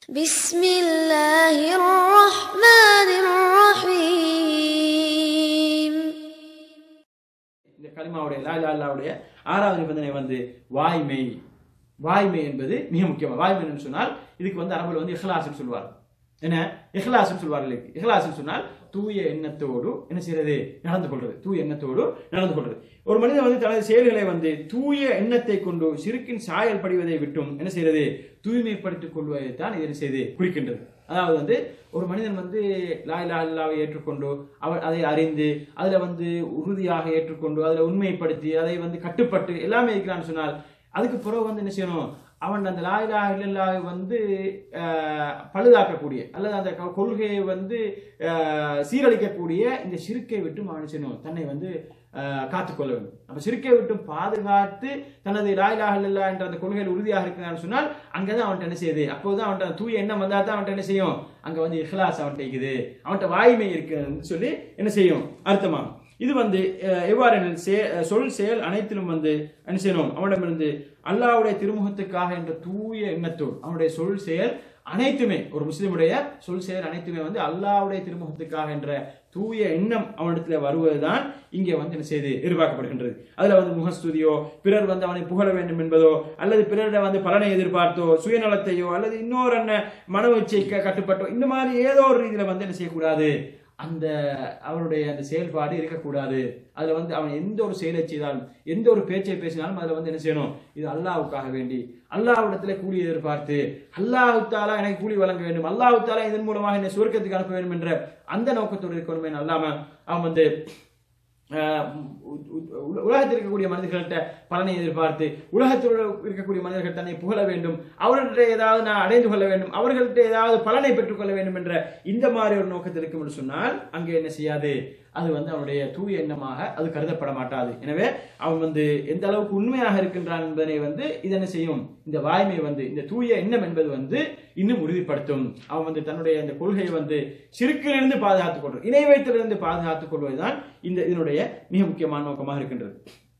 بسم الله الرحمن الرحيم இந்த கலிமாவுடைய லா இலாஹ இல்லாவுடைய ஆறாவது நிபந்தனை வந்து வாய்மை வாய்மை என்பது மிக முக்கியம் வாய்மை என்று சொன்னால் இதுக்கு வந்து அரபுல வந்து இஹ்லாஸ்னு சொல்வார் என்ன இஹ்லாஸ்னு சொல்வார்கள் இதுக்கு. இஹ்லாஸ்னு சொன்னால் தூய எண்ணத்தோடு என்ன செய்யறது நடந்து கொள்றது தூய எண்ணத்தோடு நடந்து கொள்றது ஒரு மனிதன் வந்து தனது செயல்களை வந்து தூய எண்ணத்தை கொண்டு சிறுக்கின் சாயல் படிவதை விட்டும் என்ன செய்யறது தூய்மைப்படுத்திக் கொள்வதை தான் இது என்ன செய்து குறிக்கின்றது அதாவது வந்து ஒரு மனிதன் வந்து லா இலாஹ இல்லாவை ஏற்றுக்கொண்டு அவர் அதை அறிந்து அதுல வந்து உறுதியாக ஏற்றுக்கொண்டு அதுல உண்மைப்படுத்தி அதை வந்து கட்டுப்பட்டு எல்லாமே இருக்கிறான்னு சொன்னால் அதுக்கு பிறகு வந்து என்ன செய்யணும் அவன் அந்த லா இலாஹ இல்லல்லாவை வந்து ஆஹ், பழுதாக்கக்கூடிய அல்லது அந்த கொ- கொள்கையை வந்து ஆஹ், சீரழிக்கக்கூடிய இந்த சிறுக்கை விட்டும் அவன் என்ன செய்யணும் தன்னை வந்து ஆஹ், காத்துக்கொள்ள வேண்டும் அப்ப சிறுக்கை விட்டு பாதுகாத்து தனது லா இலாஹ இல்லல்லா என்ற அந்த கொள்கையில் உறுதியாக இருக்கிறான்னு சொன்னால் அங்கதான் அவன்கிட்ட என்ன செய்யுது அப்போதான் அவன்கிட்ட அந்த தூய எண்ணம் வந்தா தான் அவன்கிட்ட என்ன செய்யும் அங்க வந்து இஹ்லாஸ் அவன்கிட்ட இருக்குது அவன்கிட்ட வாய்மை இருக்குன்னு சொல்லி என்ன செய்யும் அர்த்தமாகும் இது வந்து அஹ், எவ்வாறு எனில் சே- அஹ், சொல் செயல் அனைத்திலும் வந்து என்ன செய்யணும் அவனிடமிருந்து அல்லாஹ்வுடைய திருமுகத்துக்காக என்ற தூய எண்ணத்தோடு அவனுடைய சொல் செயல் அனைத்துமே ஒரு முஸ்லிமுடைய சொல் செயல் அனைத்துமே வந்து அல்லாஹ்வுடைய திருமுகத்துக்காக என்ற தூய எண்ணம் அவனிடத்துல வருவதுதான் இங்கே வந்து என்ன செய்து எதிர்பார்க்கப்படுகின்றது அதுல வந்து முகஸ்துதியோ பிறர் வந்து அவனை புகழ வேண்டும் என்பதோ அல்லது பிறரிடம் வந்து பலனை எதிர்பார்த்தோ சுயநலத்தையோ அல்லது இன்னொரு என்ன மன இச்சைக்கு கட்டுப்பட்டோ இந்த மாதிரி ஏதோ ஒரு ரீதியில வந்து என்ன செய்யக்கூடாது அந்த அவனுடைய அந்த செயல்பாடு இருக்கக்கூடாது அதுல வந்து அவன் எந்த ஒரு செயலை செய்தாலும் எந்த ஒரு பேச்சை பேசினாலும் அதுல வந்து என்ன செய்யணும் இது அல்லாஹ்வுக்காக வேண்டி அல்லாஹ்விடத்துல கூலி எதிர்பார்த்து அல்லாஹ் தாலா எனக்கு கூலி வழங்க வேண்டும் அல்லாஹ் தாலா இதன் மூலமாக என்னை சுவர்க்கத்துக்கு அனுப்ப வேண்டும் என்ற அந்த நோக்கத்தோடு இருக்கணுமே அல்லாம அவன் வந்து ஆஹ் உ- உ- உல- உலகத்தில் இருக்கக்கூடிய மனிதர்கள்ட்ட பலனை எதிர்பார்த்து உலகத்தில் இருக்கக்கூடிய மனிதர்கள் தன்னை புகழ வேண்டும் அவர்கள்ட்ட ஏதாவது நான் அடைந்து கொள்ள வேண்டும் அவர்கள்ட்ட ஏதாவது பலனை பெற்றுக்கொள்ள வேண்டும் என்ற இந்த மாதிரி ஒரு நோக்கத்தில் இருக்கும் என்று சொன்னால் அங்கே என்ன செய்யாது அது வந்து அவனுடைய தூய எண்ணமாக அது கருதப்பட மாட்டாது எனவே அவன் வந்து எந்த அளவுக்கு உண்மையாக இருக்கின்றான் என்பதனை வந்து இது என்ன செய்யும் இந்த வாய்மை வந்து இந்த தூய எண்ணம் என்பது வந்து இன்னும் உறுதிப்படுத்தும் அவன் வந்து தன்னுடைய இந்த கொள்கையை வந்து சிறுக்கிலிருந்து பாதுகாத்துக் கொள்வது இணை வைத்திலிருந்து பாதுகாத்துக் கொள்வதுதான் இந்த இதனுடைய மிக முக்கியமான நோக்கமாக இருக்கின்றது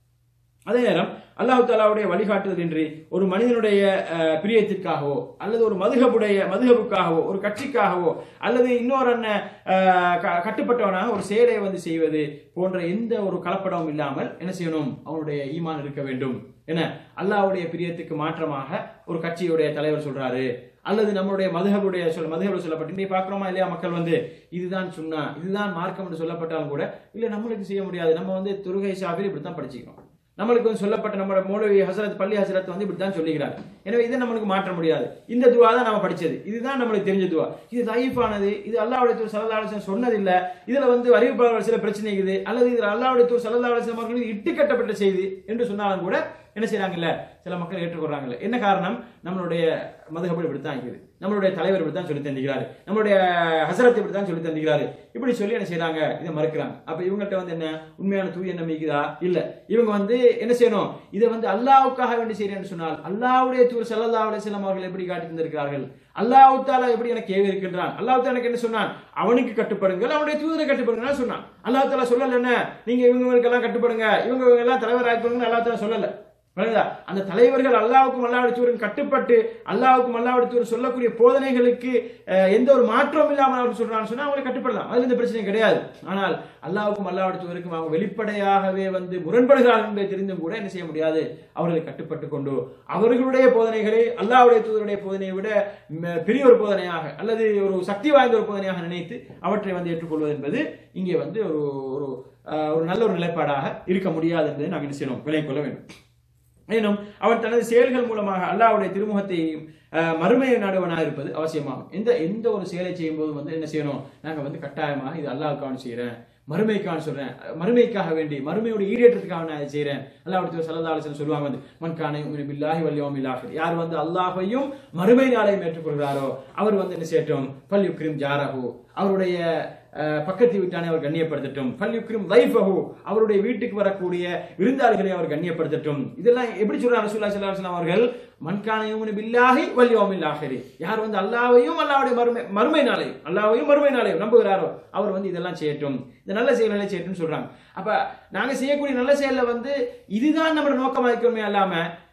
அதே நேரம் அல்லாஹு தாலாவுடைய வழிகாட்டுதலின்றி ஒரு மனிதனுடைய அஹ், பிரியத்திற்காகவோ அல்லது ஒரு மதுகபுடைய மதுகபுக்காகவோ ஒரு கட்சிக்காகவோ அல்லது இன்னொரு அண்ணன் அஹ், க- கட்டுப்பட்டவனாக ஒரு செயலை வந்து செய்வது போன்ற எந்த ஒரு கலப்படமும் இல்லாமல் என்ன செய்யணும் அவனுடைய ஈமான் இருக்க வேண்டும் என்ன அல்லாஹ்வுடைய பிரியத்துக்கு மாற்றமாக ஒரு கட்சியுடைய தலைவர் சொல்றாரு அல்லது நம்மளுடைய மதுகபுடைய சொல்ல மதுகபுல சொல்லப்பட்டு இன்றைக்கு பார்க்கிறோமா இல்லையா மக்கள் வந்து இதுதான் சுன்னா இதுதான் மார்க்கம் என்று சொல்லப்பட்டாலும் கூட இல்ல நம்மளுக்கு செய்ய முடியாது நம்ம வந்து துருகை ஷாஃபி இப்படித்தான் படிச்சுக்கிறோம் நம்மளுக்கு வந்து சொல்லப்பட்ட நம்மளோட மௌலவி ஹசரத் பள்ளி ஹசரத் வந்து இப்படித்தான் சொல்லுகிறார் எனவே இதை நம்மளுக்கு மாற்ற முடியாது இந்த துவா தான் நம்ம படிச்சது இதுதான் நம்மளுக்கு தெரிஞ்ச துவா இது தயீஃபானது இது அல்லாவுடைய தூர் சல்லா அலிஸ்லாம் சொன்னதில்லை இதுல வந்து அறிவிப்பாளர் சில பிரச்சனை இருக்குது அல்லது இதுல அல்லாவுடைய தூர் சல்லா அலிஸ்லாம் அவர்களுக்கு இட்டு கட்டப்பட்ட செய்தி என்று சொன்னாலும் கூட என்ன செய்றாங்கல்ல சில மக்கள் ஏற்றுக்கொள்றாங்கல்ல என்ன காரணம் நம்மளுடைய மதுகபடி இப்படித்தான் இருக்குது நம்மளுடைய தலைவர் இப்படித்தான் சொல்லி தந்துகிறாரு நம்மளுடைய ஹசரத் இப்படித்தான் சொல்லி தந்துகிறாரு இப்படி சொல்லி என்ன செய்றாங்க இதை மறுக்கிறாங்க அப்ப இவங்கள்ட்ட வந்து என்ன உண்மையான தூய எண்ணம் இருக்குதா இல்ல இவங்க வந்து என்ன செய்யணும் இதை வந்து அல்லாவுக்காக வேண்டி செய்யறேன்னு சொன்னால் அல்லாவுடைய தூர் சல்லல்லாஹு அலைஹி வஸல்லம் அவர்கள் எப்படி காட்டி தந்திருக்கிறார்கள் அல்லாஹ் தாலா எப்படி எனக்கு ஏவி இருக்கின்றான் அல்லாஹ் தாலா எனக்கு என்ன சொன்னான் அவனுக்கு கட்டுப்படுங்கள் அவனுடைய தூதரை கட்டுப்படுங்க சொன்னான் அல்லாஹ் தாலா சொல்லல என்ன நீங்க இவங்களுக்கெல்லாம் கட்டுப்படுங்க இவங்க இவங்க எல்லாம் தலைவர் ஆக்கிக்கணும்னு அல்லாஹ் தாலா சொல்லல புரியுதா? அந்த தலைவர்கள் அல்லாவுக்கும் அல்லாவுடைய கட்டுப்பட்டு அல்லாவுக்கும் அல்லாவுடைய சொல்லக்கூடிய போதனைகளுக்கு அஹ், எந்த ஒரு மாற்றம் இல்லாமல் அவர் சொல்றான்னு சொன்னா அவங்களை கட்டுப்படலாம் அதுல எந்த பிரச்சனையும் கிடையாது ஆனால் அல்லாவுக்கும் அல்லாவுடைய அவங்க வெளிப்படையாகவே வந்து முரண்படுகிறார்கள் என்பதை தெரிந்தும் கூட என்ன செய்ய முடியாது அவர்களை கட்டுப்பட்டு கொண்டு அவர்களுடைய போதனைகளை அல்லாவுடைய தூதருடைய போதனையை விட ம- பெரிய ஒரு போதனையாக அல்லது ஒரு சக்தி வாய்ந்த ஒரு போதனையாக நினைத்து அவற்றை வந்து ஏற்றுக்கொள்வது என்பது இங்கே வந்து ஒரு ஒரு அஹ், ஒரு நல்ல ஒரு நிலைப்பாடாக இருக்க முடியாது என்பதை நாம் என்ன செய்யணும் விலை கொள்ள வேண்டும் எனினும் அவன் தனது செயல்கள் மூலமாக அல்லாஹ்வுடைய திருமுகத்தை அஹ், மறுமையை நாடுவனாக இருப்பது அவசியமாகும் எந்த எந்த ஒரு செயலை செய்யும் போது வந்து என்ன செய்யணும் நாங்க வந்து கட்டாயமாக இது அல்லாஹ்வுக்கான செய்யறேன் மறுமைக்கான சொல்றேன் மறுமைக்காக வேண்டி மறுமையோட ஈடேற்றத்துக்காக நான் இதை செய்றேன் அல்லாஹ் சல்லா அலிஸ்லாம் சொல்லுவாங்க வந்து மன்கானை பில்லாஹி வல்யோமில் ஆஹிர் யார் வந்து அல்லாஹையும் மறுமை நாளையும் ஏற்றுக்கொள்கிறாரோ அவர் வந்து என்ன செய்யட்டும் பல் யுக்ரிம் ஜாரஹு அவருடைய அஹ், பக்கத்து வீட்டானை அவர் கண்ணியப்படுத்தட்டும் பல் யுக்ரிம் லைஃபஹு அவருடைய வீட்டுக்கு வரக்கூடிய விருந்தாளிகளை அவர் கண்ணியப்படுத்தட்டும் இதெல்லாம் எப்படி சொல்றாங்க ரசூலுல்லாஹி ஸல்லல்லாஹு அலைஹி வஸல்லம் அவர்கள் மன்கான யூமினு பில்லாஹி வல் யௌமில் ஆஹிரி யார் வந்து அல்லாஹ்வையும் அல்லாஹ்வுடைய மறுமை மறுமை நாளையும் அல்லாஹ்வையும் மறுமை நாளையும் நம்புகிறாரோ அவர் வந்து இதெல்லாம் செய்யட்டும் இந்த நல்ல செயல்களை செய்யட்டும் சொல்றாங்க அப்ப நாங்க செய்யக்கூடிய நல்ல செயல்ல வந்து இதுதான் நம்மளோட நோக்கமா இருக்கணுமே அல்லாம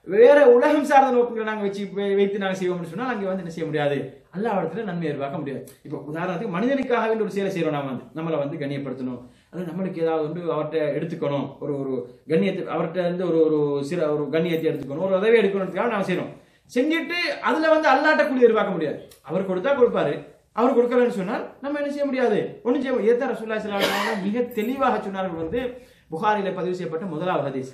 வேற உலகம் சார்ந்த நோக்கங்களை நாங்க வச்சு வை- வைத்து நாங்க செய்வோம்னு சொன்னா அங்க வந்து என்ன செய்ய முடியாது அல்லா இடத்துல நன்மை எதிர்பார்க்க முடியாது இப்போ உதாரணத்துக்கு மனிதனுக்காக வேண்டிய ஒரு செயலை செய்யறோம் நாம வந்து நம்மளை வந்து கண்ணியப்படுத்தணும் அது நம்மளுக்கு ஏதாவது வந்து அவர்கிட்ட எடுத்துக்கணும் ஒரு ஒரு கண்ணியத்தை அவர்கிட்ட இருந்து ஒரு ஒரு சில ஒரு கண்ணியத்தை எடுத்துக்கணும் ஒரு உதவி எடுக்கணுன்றதுக்காக நாம செய்யறோம் செஞ்சுட்டு அதுல வந்து அல்லாட்ட கூலி எதிர்பார்க்க முடியாது அவர் கொடுத்தா கொடுப்பாரு அவர் கொடுக்கலன்னு சொன்னால் நம்ம என்ன செய்ய முடியாது ஒன்றும் செய்ய முடியாது ஏத்தா ரசூல்லா ஸல்லல்லாஹு அலைஹி வஸல்லம் மிக தெளிவாக சொன்னார்கள் வந்து புகாரில பதிவு செய்யப்பட்ட முதலாவது ஹதீஸ்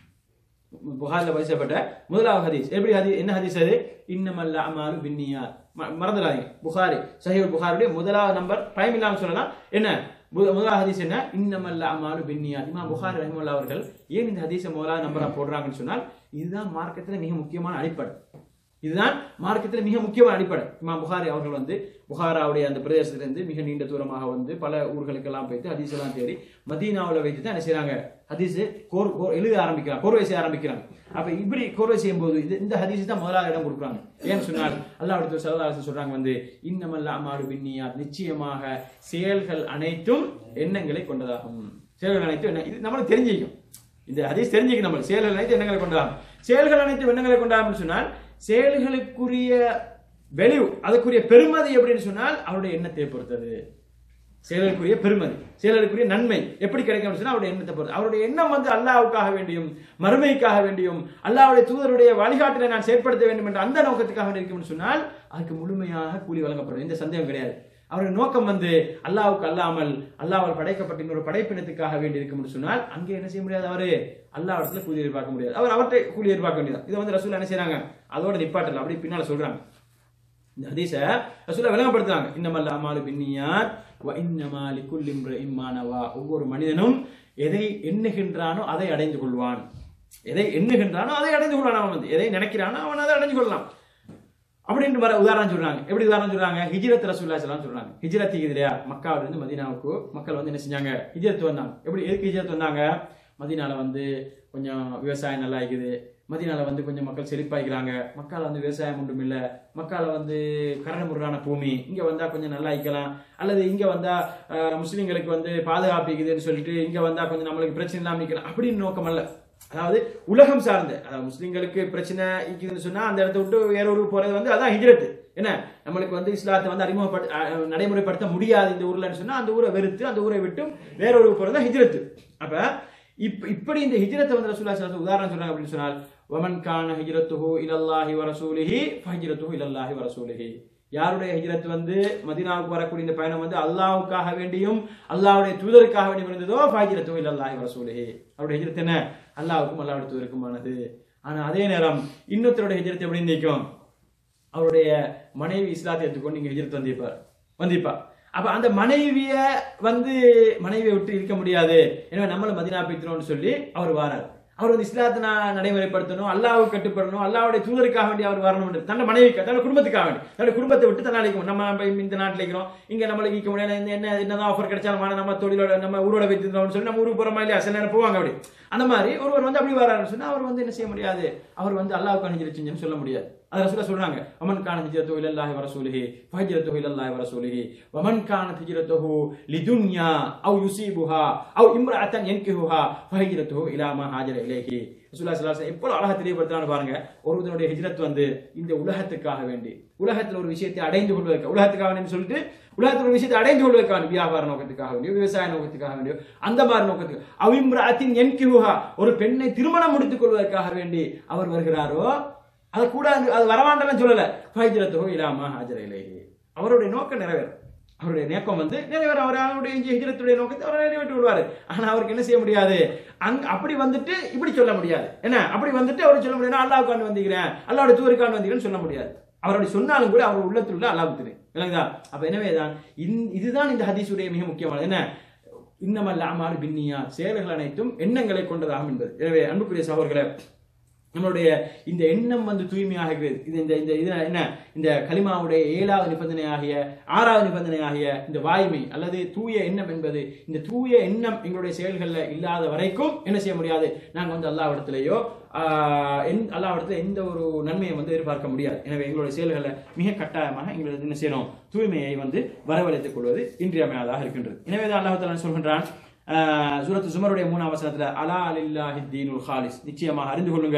புகாரில் பதிவு செய்யப்பட்ட முதலாவது ஹதீஸ் எப்படி ஹதீஸ் என்ன ஹதீஸ் அது இன்னமல்ல அமாலு பின்னியார் மறந்துடாதீங்க புகாரி சஹீல் புகாருடைய முதலாவது நம்பர் டைம் இல்லாம சொல்லலாம் என்ன மு- முதலாவது ஹதீஸ் என்ன இன்னமல்ல அமாலு பின்னியார் இமாம் புகாரி ரஹிமுல்லா அவர்கள் ஏன் இந்த ஹதீஸை முதலாவது நம்பரா போடுறாங்கன்னு சொன்னால் இதுதான் மார்க்கத்துல மிக முக்கியமான அடிப்படை இதுதான் மார்க்கத்தில் மிக முக்கியமான அடிப்படை இமாம் புகாரி அவர்கள் வந்து புகாராவுடைய அந்த பிரதேசத்திலிருந்து மிக நீண்ட தூரமாக வந்து பல ஊர்களுக்கெல்லாம் போயிட்டு ஹதீஸ் எல்லாம் தேடி மதீனாவுல வைத்து தான் என்ன செய்றாங்க ஹதீஸ் கோர் கோர் எழுத ஆரம்பிக்கிறாங்க கோர்வை செய்ய ஆரம்பிக்கிறாங்க அப்ப இப்படி கோர்வை செய்யும் போது இது இந்த ஹதீஸ் தான் முதலாவது இடம் கொடுக்குறாங்க ஏன்னு சொன்னால் அல்லாஹ் அடுத்து சல்லல்லாஹு சொல்றாங்க வந்து இன்னமல்ல அமாரு பின்னியாத் நிச்சயமாக செயல்கள் அனைத்தும் எண்ணங்களை கொண்டதாகும் செயல்கள் அனைத்தும் என்ன இது நம்மளுக்கு தெரிஞ்சிக்கும் இந்த ஹதீஸ் தெரிஞ்சுக்கணும் நம்ம செயல்கள் அனைத்து எண்ணங்களை கொண்டாகும் செயல்கள் அனைத்து எண்ணங்களை கொண்டாகும் சொன்னால் செயல்களுக்குரிய வெளிவு அதுக்குரிய பெருமதி எப்படின்னு சொன்னால் அவருடைய எண்ணத்தை பொறுத்தது செயல்களுக்குரிய பெருமதி செயல்களுக்குரிய நன்மை எப்படி கிடைக்கும்னு சொன்னா அவருடைய எண்ணத்தை பொறுத்து அவருடைய எண்ணம் வந்து அல்லாஹ்வுக்காக வேண்டியும் மறுமைக்காக வேண்டியும் அல்லாஹ்வுடைய தூதருடைய வழிகாட்டில நான் செயற்படுத்த வேண்டும் என்ற அந்த நோக்கத்துக்காக வேண்டி இருக்கும்னு சொன்னால் அதுக்கு முழுமையாக கூலி வழங்கப்படும் எந்த சந்தேகம் கிடையாது அவருடைய நோக்கம் வந்து அல்லாஹ்வுக்கு அல்லாமல் அல்லாஹ்வால் படைக்கப்பட்ட இன்னொரு படைப்பினத்துக்காக வேண்டி இருக்கும்னு சொன்னால் அங்கே என்ன செய்ய முடியாது அவரு அல்லாஹ் இடத்துல கூலி எதிர்பார்க்க முடியாது அவர் அவர்கிட்ட கூலி எதிர்பார்க்க வேண்டியது இதை வந்து ரசூல் என்ன செய்றாங்க அதோட நிப்பாட்டல அப்படி பின்னால சொல்றாங்க இந்த ஹதீஸ ரசூலா விளங்கப்படுத்துறாங்க இன்னமல் அமாலு பின்னியாத் வ இன்னமா லிக்குல்லி இம்ரிஇம் மா நவா ஒவ்வொரு மனிதனும் எதை எண்ணுகின்றானோ அதை அடைந்து கொள்வான் எதை எண்ணுகின்றானோ அதை அடைந்து கொள்வான் அவன் வந்து எதை நினைக்கிறானோ அவன் அதை அடைஞ்சு கொள்ளலாம் அப்படின்னு வர உதாரணம் சொல்றாங்க எப்படி உதாரணம் சொல்றாங்க ஹிஜ்ரத் ரசூல்லா ஸல்லல்லாஹு சொல்றாங்க ஹிஜ்ரத் இல்லையா மக்காவில இருந்து மதீனாவுக்கு மக்கள் வந்து என்ன செஞ்சாங்க ஹிஜ்ரத் வந்தாங்க எப்படி எதுக்கு ஹிஜ்ரத் வந்தாங்க மதீனால வந்து கொஞ்சம் விவசாயம் நல்லா இருக்குது மதீனால வந்து கொஞ்சம் மக்கள் செழிப்பாய்க்கிறாங்க மக்கள் வந்து விவசாயம் ஒன்றும் இல்ல மக்கள் வந்து கரடுமுரடான பூமி இங்க வந்தா கொஞ்சம் நல்லா ஆயிக்கலாம் அல்லது இங்க வந்தா அஹ், முஸ்லிம்களுக்கு வந்து பாதுகாப்பு இருக்குதுன்னு சொல்லிட்டு இங்க வந்தா கொஞ்சம் நம்மளுக்கு பிரச்சனை இல்லாம நிக்கலாம் அப்படின்னு நோக்கம் அல்ல அதாவது உலகம் சார்ந்த அதாவது முஸ்லிம்களுக்கு பிரச்சனை இருக்குதுன்னு சொன்னா அந்த இடத்த விட்டு வேற ஒரு போறது வந்து அதான் ஹிஜ்ரத் என்ன நம்மளுக்கு வந்து இஸ்லாத்தை வந்து அறிமுகப்படுத்த அஹ், நடைமுறைப்படுத்த முடியாது இந்த ஊர்லன்னு சொன்னா அந்த ஊரை வெறுத்து அந்த ஊரை விட்டு வேற ஒரு போறது தான் ஹிஜ்ரத் அப்ப இப் இப்படி இந்த ஹிஜ்ரத்தை வந்து ரசூலுல்லாஹி ஸல்லல்லாஹு அலைஹி வஸல்லம் உதாரணம் சொல்றாங்க அப்படின்னு சொன்னால் வமன் கான ஹிஜ்ரத்துஹு இலல்லாஹி வ ரசூலிஹி ஃபஹிஜ்ரத்துஹு இலல்லாஹி வ ரசூலிஹி யாருடைய ஹிஜ்ரத் வந்து மதீனாவுக்கு வரக்கூடிய இந்த பயணம் வந்து அல்லாஹ்வுக்காக வேண்டியும் அல்லாஹ்வுடைய தூதருக்காக வேண்டியும் இருந்ததோ ஃபஹிஜ்ரத்துஹு இலல்லாஹி வ ரசூலிஹி அவருடைய ஹிஜ்ரத் என்ன அல்லாஹ்வுக்கும் அல்லாஹ்வுடைய தூதருக்குமானது ஆனா அதே நேரம் இன்னொருத்தருடைய ஹிஜ்ரத் எப்படி நிற்கும் அவருடைய மனைவி இஸ்லாத்தை எடுத்துக்கொண்டு நீங்க ஹிஜ்ரத் வந்திருப்பார் வந்திருப்பார் அப்ப அந்த மனைவிய வந்து மனைவியை விட்டு இருக்க முடியாது எனவே நம்மளும் மதினா போய்க்கிறோம்னு சொல்லி அவர் வாரார் அவர் வந்து இஸ்லாத்தை நான் நடைமுறைப்படுத்தணும் அல்லாஹ்வுக்கு கட்டுப்படணும் அல்லாஹ்வுடைய தூதருக்காக வேண்டி அவர் வரணும் தன்னை மனைவிக்கு தன்னோட குடும்பத்துக்காக வேண்டி தன்னோட குடும்பத்தை விட்டு தன்னால இருக்க முடியும். நம்ம நம்ம இந்த நாட்டில் இருக்கிறோம் இங்க நம்மளுக்கு இருக்க முடியாது இந்த என்ன என்னதான் ஆஃபர் கிடைச்சாலும் வாங்க, நம்ம தொழிலோட நம்ம ஊரோட வைத்திருந்தோம்னு சொல்லி நம்ம ஊருக்கு போறோமா இல்லையா சில நேரம் போவாங்க அப்படி அந்த மாதிரி ஒருவர் வந்து அப்படி வராருன்னு சொன்னா அவர் வந்து என்ன செய்ய முடியாது அவர் வந்து அல்லாஹ்வுக்கு அணிஞ்சிரு செஞ்சுன்னு சொல்ல முடியாது அது ரசூலா சொல்றாங்க வமன் கான ஹிஜ்ரத்துஹு இலல்லாஹி வ ரசூலிஹி ஃபஹிஜ்ரத்துஹு இலல்லாஹி வ ரசூலிஹி வமன் கான ஹிஜ்ரத்துஹு லிதுன்யா அவ் யுஸீபுஹா அவ் இம்ரஅத்தன் யன்கிஹுஹா ஃபஹிஜ்ரத்துஹு இலா மா ஹாஜர இலைஹி ரசூலுல்லாஹி ஸல்லல்லாஹு அலைஹி வஸல்லம் எவ்வளவு அழகா தெரியப்படுத்துறான்னு பாருங்க ஒருவனுடைய ஹிஜ்ரத் வந்து இந்த உலகத்துக்காக வேண்டி உலகத்துல ஒரு விஷயத்தை அடைந்து கொள்வதற்கு உலகத்துக்காக வேண்டி சொல்லிட்டு உலகத்துல ஒரு விஷயத்தை அடைந்து கொள்வதற்காக வேண்டி, வியாபார நோக்கத்துக்காக வேண்டியோ விவசாய நோக்கத்துக்காக வேண்டியோ அந்த மாதிரி நோக்கத்துக்கு அவிம்ராத்தின் என்கிஹுஹா ஒரு பெண்ணை திருமணம் முடித்துக் கொள்வதற்காக வேண்டி அவர் வருகிறாரோ அது கூட அது- அது வரவாண்டெல்லாம் சொல்லல ஃபைஜரத்தோ இலாமா ஹாஜர இலேஹி அவருடைய நோக்கம் நிறைவேறும் அவருடைய நோக்கம் வந்து நிறைவேற அவர் அவருடைய இங்கே ஹிஜரத்துடைய நோக்கத்தை அவர் நிறைவேற்றி விடுவாரு ஆனா அவருக்கு என்ன செய்ய முடியாது அங்க அப்படி வந்துட்டு இப்படி சொல்ல முடியாது என்ன அப்படி வந்துட்டு அவர் சொல்ல முடியாது அல்லாவுக்காண்டு வந்திருக்கிறேன் அல்லாவோட தூருக்காண்டு வந்திருக்கேன்னு சொல்ல முடியாது அவர் அப்படி சொன்னாலும் கூட அவர் உள்ளத்துள்ள அல்லாஹ் தெரியும் இல்லைங்களா அப்ப எனவேதான் இந்- இதுதான் இந்த ஹதீஸுடைய மிக முக்கியமானது என்ன இன்னமல்ல அமால் பின்னியா செயல்கள் அனைத்தும் எண்ணங்களை கொண்டதாகும் என்பது எனவே அன்புக்குரிய சகோதரர்களே நம்மளுடைய இந்த எண்ணம் வந்து தூய்மையாக இருக்கிறது இது இந்த இந்த இது என்ன இந்த கலிமாவுடைய ஏழாவது நிபந்தனை ஆகிய ஆறாவது நிபந்தனை ஆகிய இந்த வாய்மை அல்லது தூய எண்ணம் என்பது இந்த தூய எண்ணம் எங்களுடைய செயல்கள்ல இல்லாத வரைக்கும் என்ன செய்ய முடியாது நாங்க வந்து அல்லாவிடத்திலேயோ ஆஹ், எந்- அல்லாவிடத்துல எந்த ஒரு நன்மையை வந்து எதிர்பார்க்க முடியாது எனவே எங்களுடைய செயல்களை மிக கட்டாயமாக எங்களுக்கு என்ன செய்யணும் தூய்மையை வந்து வரவழைத்துக் கொள்வது இன்றியமையாதாக இருக்கின்றது எனவே தான் அல்லாஹ் சொல்கின்றான் ஆஹ் சூரத்து சுமருடைய மூணாம் வசனத்துல அலா அலில்லாஹி தீனுல் ஹாலிஸ் நிச்சயமாக அறிந்து கொள்ளுங்கள்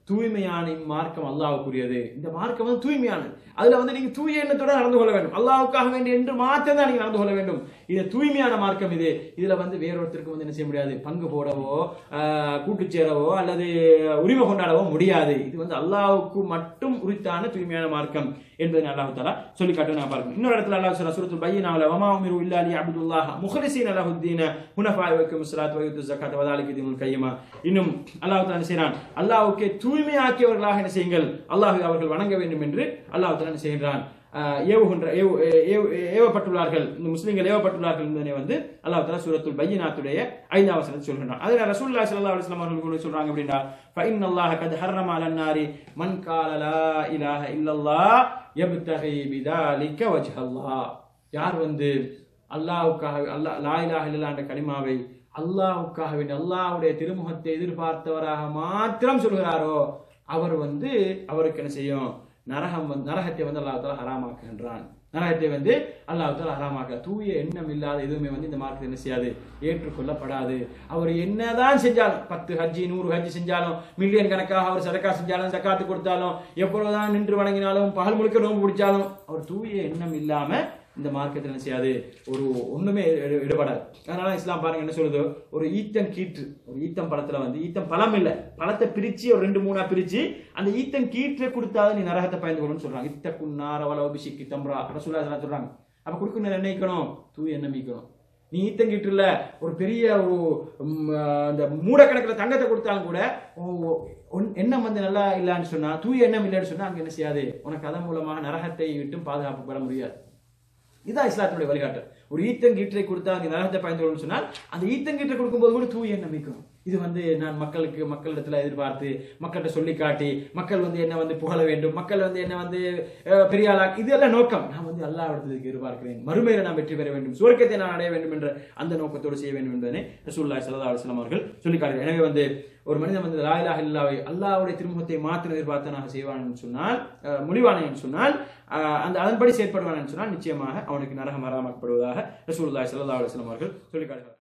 தூய்மையான மார்க்கம் அல்லாஹ்வுக்குரியது இந்த மார்க்கம் வந்து தூய்மையானது அதுல வந்து நீங்க தூய எண்ணத்தோட நடந்து கொள்ள வேண்டும் அல்லாஹ்வுக்காக வேண்டிய என்று மாத்திரம் தான் நீங்க நடந்து கொள்ள வேண்டும் இது தூய்மையான மார்க்கம் இது இதுல வந்து வேறொருத்தருக்கு வந்து என்ன செய்ய முடியாது பங்கு போடவோ ஆஹ், கூட்டு சேரவோ அல்லது உரிமை கொண்டாடவோ முடியாது இது வந்து அல்லாஹ்வுக்கு மட்டும் உரித்தான தூய்மையான மார்க்கம் என்பதை அல்லாஹ் தாலா சொல்லி காட்டு நான் பார்க்கணும் இன்னொரு இடத்துல அல்லாஹ் சொல்ற சூரத்துல் பையினால வமா உமிரு இல்லா லி அப்துல்லாஹ் முஹ்லிஸீன லஹுத்தீன ஹுனஃபா வக்கும் ஸலாத் வ யுத்து ஸகாத் வ தாலிக தீனுல் கையமா இன்னும் அல்லாஹ் தாலா என்ன செய்றான் அல்லாஹ்வுக்கு தூய்மையாக்கியவர்களாக என்ன செய்யுங்கள் அல்லாஹ்வை அவர்கள் வணங்க வேண்டும் என்று அல்லாஹ் தாலா என்ன செய்கிறான் ஆஹ் ஏவுகின்ற ஏவு ஏவு- ஏவப்பட்டுள்ளார்கள் இந்த முஸ்லிம்கள் ஏவப்பட்டுள்ளார்கள் என்பதை வந்து அல்லாஹ் தஆலா சூரத்துல் பையினாத்துடைய ஐந்தாவது வசனத்தில் சொல்கின்றான் அதில் ரசூலுல்லாஹி ஸல்லல்லாஹு அலைஹி வஸல்லம் அவர்கள் கூட சொல்றாங்க அப்படின்னா ஃபஇன் அல்லாஹ் கத் ஹர்ரம அலன் நாரி மன் கால லா இலாஹ இல்லல்லாஹ் யப்தகி பிதாலிக வஜ்ஹல்லாஹ் யார் வந்து அல்லாஹ்வுக்காக அல்லாஹ் லா இலாஹ இல்லல்லாஹ் என்ற கலிமாவை அல்லாஹ்வுக்காக வேண்டி அல்லாஹ்வுடைய திருமுகத்தை எதிர்பார்த்தவராக மாத்திரம் சொல்கிறாரோ அவர் வந்து அவருக்கு என்ன செய்யும் நரகம் வந்து நரகத்தை வந்து அல்லாஹ் தாலா ஹராமாக்குகின்றான் நரகத்தை வந்து அல்லாஹ் தாலா ஹராமாக்க தூய எண்ணம் இல்லாத எதுவுமே வந்து இந்த மார்க்கத்தை என்ன செய்யாது ஏற்றுக்கொள்ளப்படாது அவர் என்னதான் செஞ்சாலும் பத்து ஹஜ்ஜி நூறு ஹஜ்ஜி செஞ்சாலும் மில்லியன் கணக்காக அவர் சதக்கா செஞ்சாலும் சக்காத்து கொடுத்தாலும் எவ்வளவுதான் நின்று வணங்கினாலும் பகல் முழுக்க நோன்பு பிடிச்சாலும் அவர் தூய எண்ணம் இல்லாம இந்த மார்க்கத்தில் என்ன செய்யாது ஒரு ஒண்ணுமே ஈடு- ஈடுபடாது அதனால இஸ்லாம் பாருங்க என்ன சொல்லுது ஒரு ஈத்தன் கீற்று ஒரு ஈத்தம் பழத்துல வந்து ஈத்தம் பழம் இல்ல பழத்தை பிரிச்சு ஒரு ரெண்டு மூணா பிரிச்சு அந்த ஈத்தன் கீற்றை கொடுத்தாத நீ நரகத்தை பயந்து கொள்ளுன்னு சொல்றாங்க இத்த குன்னார வளவு பிசிக்கி தம்ரா ரசூலா இதெல்லாம் சொல்றாங்க அப்ப கொடுக்கணும் என்ன நினைக்கணும் தூய எண்ணம் மீக்கணும் நீ ஈத்தன் கீற்றுல ஒரு பெரிய ஒரு ம், அந்த மூடக்கணக்கில் தங்கத்தை கொடுத்தாலும் கூட ஓ, உன் எண்ணம் வந்து நல்லா இல்லைன்னு சொன்னா தூய எண்ணம் இல்லைன்னு சொன்னா அங்க என்ன செய்யாது உனக்கு அதன் மூலமாக நரகத்தை விட்டும் பாதுகாப்பு பெற முடியாது இதுதான் இஸ்லாத்தினுடைய வழிகாட்டு ஒரு ஈத்தன் கீற்றை கொடுத்தா நீ நரகத்தை பயந்து கொள்ளும்னு சொன்னால் அந்த ஈத்தன் கீற்றை கொடுக்கும்போது கூட தூய எண்ணம் வைக்கணும் இது வந்து நான் மக்களுக்கு மக்களிடத்துல எதிர்பார்த்து மக்கள்கிட்ட சொல்லி காட்டி மக்கள் வந்து என்ன வந்து புகழ வேண்டும் மக்கள் வந்து என்ன வந்து அஹ், பெரிய ஆளா இதெல்லாம் நோக்கம் நான் வந்து அல்லா இடத்துக்கு எதிர்பார்க்கிறேன் மறுமையில நான் வெற்றி பெற வேண்டும் சுவர்க்கத்தை நான் அடைய வேண்டும் என்ற அந்த நோக்கத்தோடு செய்ய வேண்டும் என்பதனை ரசூல்லாய் சல்லா அலுவலாம் அவர்கள் சொல்லி காட்டுகிறார் எனவே வந்து ஒரு மனிதன் வந்து லா இலாஹ இல்லாவை அல்லாஹ்வுடைய திருமுகத்தை மாத்திரம் எதிர்பார்த்தனாக செய்வான் என்று சொன்னால் அஹ், முடிவானே என்று சொன்னால் அஹ், அந்த அதன்படி செயற்படுவான் என்று சொன்னால் நிச்சயமாக அவனுக்கு நரகம் ஹராமாக்கப்படுவதாக ரசூலுல்லாஹி ஸல்லல்லாஹு அலைஹி வஸல்லம் அவர்கள் சொல்லி காட்டுகிறார்